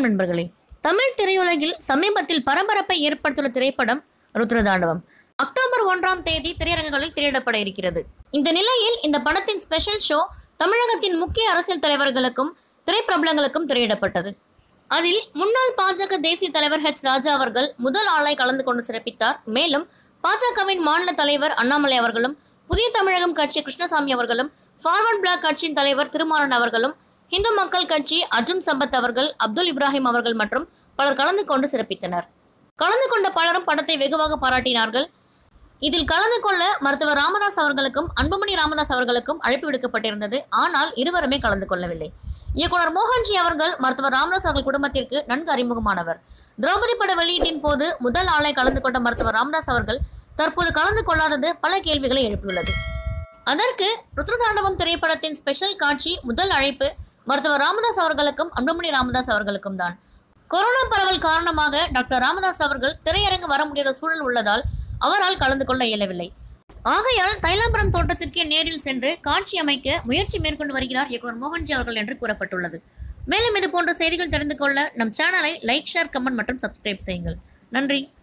வணக்கம் நண்பர்களே தமிழ் திரையுலகில் சமீபத்தில் பரபரப்பை ஏற்படுத்தியுள்ள திரைப்படம் ருத்ரதாண்டவம் அக்டோபர் ஒன்றாம் தேதி திரையரங்குகளில் திரையிடப்பட இருக்கிறது இந்த நிலையில் இந்த படத்தின் ஸ்பெஷல் ஷோ தமிழகத்தின் முக்கிய அரசியல் தலைவர்களுக்கும் திரைப்பிரபலங்களுக்கும் திரையிடப்பட்டது அதில் முன்னாள் பாஜக தேசிய தலைவர் ஹெச் ராஜா அவர்கள் முதல் ஆளாய் கலந்து கொண்டு சிறப்பித்தார் மேலும் பாஜகவின் மாநில தலைவர் அண்ணாமலை அவர்களும் புதிய தமிழகம் கட்சி கிருஷ்ணசாமி அவர்களும் ஃபார்வர்ட் பிளாக் கட்சியின் தலைவர் திருமாறன் அவர்களும் இந்து மக்கள் கட்சி அர்ஜுன் சம்பத் அவர்கள் அப்துல் இப்ராஹிம் அவர்கள் மற்றும் பலர் கலந்து கொண்டு சிறப்பித்தனர் கலந்து கொண்ட பலரும் படத்தை வெகுவாக பாராட்டினார்கள் இதில் கலந்து கொள்ள மருத்துவர் ராமதாஸ் அவர்களுக்கும் அன்புமணி ராமதாஸ் அவர்களுக்கும் அழைப்பு விடுக்கப்பட்டிருந்தது ஆனால் இருவருமே கலந்து கொள்ளவில்லை இயக்குனர் மோகன்ஜி அவர்கள் மருத்துவர் ராமதாஸ் அவர்கள் குடும்பத்திற்கு நன்கு அறிமுகமானவர் திரௌபதி பட வெளியீட்டின் போது முதல் ஆளை கலந்து கொண்ட மருத்துவர் ராமதாஸ் அவர்கள் தற்போது கலந்து கொள்ளாதது பல கேள்விகளை எழுப்பியுள்ளது அதற்கு ருத்ரதாண்டவம் திரைப்படத்தின் ஸ்பெஷல் காட்சி முதல் அழைப்பு மருத்துவர் ராமதாஸ் அவர்களுக்கும் அன்புமணி ராமதாஸ் அவர்களுக்கும் தான் கொரோனா பரவல் காரணமாக டாக்டர் ராமதாஸ் அவர்கள் திரையரங்கு வர முடியாத சூழல் உள்ளதால் அவரால் கலந்து கொள்ள இயலவில்லை ஆகையால் தைலாம்பரம் தோட்டத்திற்கே நேரில் சென்று காட்சி அமைக்க முயற்சி மேற்கொண்டு வருகிறார் இயக்குனர் மோகன்ஜி அவர்கள் என்று கூறப்பட்டுள்ளது மேலும் இது போன்ற செய்திகள் தெரிந்து கொள்ள நம் சேனலை லைக் ஷேர் கமெண்ட் மற்றும் சப்ஸ்கிரைப் செய்யுங்கள் நன்றி